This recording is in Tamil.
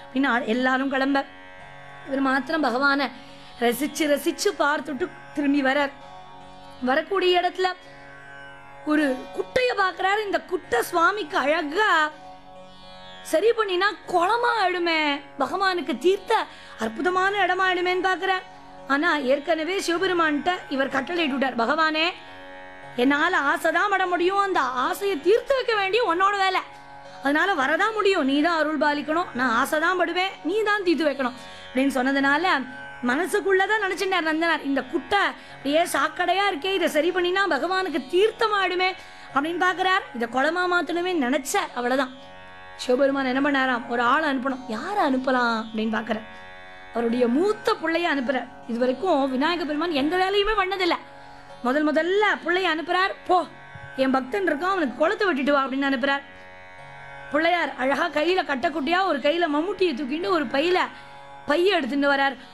அப்படின்னு ஆ- எல்லாரும் கிளம்ப இவர் மாத்திரம் பகவானை ரசிச்சு ரசிச்சு பார்த்துட்டு திரும்பி வரார் வரக்கூடிய இடத்துல ஒரு குட்டைய பார்க்கறாரு இந்த குட்டை சுவாமிக்கு அழகா சரி பண்ணினா குளமா ஆயிடுமே பகவானுக்கு தீர்த்த அற்புதமான இடமா ஆயிடுமேன்னு பார்க்கறார் ஆனா ஏற்கனவே சிவபெருமான்கிட்ட இவர் கட்டளை விட்டார் பகவானே என்னால ஆசைதான் பட முடியும் அந்த ஆசையை தீர்த்து வைக்க வேண்டிய உன்னோட வேலை அதனால வரதான் முடியும் நீ தான் அருள் பாலிக்கணும் நான் ஆசைதான் படுவேன் நீ தான் தீர்த்து வைக்கணும் அப்படின்னு சொன்னதுனால மனசுக்குள்ளதான் நினைச்சிட்டார் நந்தனார் இந்த குட்டை அப்படியே சாக்கடையா இருக்கே இதை சரி பண்ணினா பகவானுக்கு தீர்த்தமாயிடுமே அப்படின்னு பார்க்கறார் இதை குளமா மாத்தணுமே நினைச்ச அவ்வளவுதான் சிவபெருமான் என்ன பண்ணாராம் ஒரு ஆளை அனுப்பணும் யாரை அனுப்பலாம் அப்படின்னு பார்க்கறார் அவருடைய மூத்த பிள்ளைய அனுப்புறார் இது வரைக்கும் விநாயக பெருமான் எந்த வேலையுமே பண்ணதில்லை முதல் முதல்ல பிள்ளைய அனுப்புறார் போ என் பக்தன் இருக்கான் அவனுக்கு குளத்தை வெட்டிட்டு வா அப்படின்னு அனுப்புறார் பிள்ளையார் அழகா கையில கட்டக்குட்டியா ஒரு கையில மம்முட்டியை தூக்கிட்டு ஒரு பையில பைய எடுத்துட்டு வரார்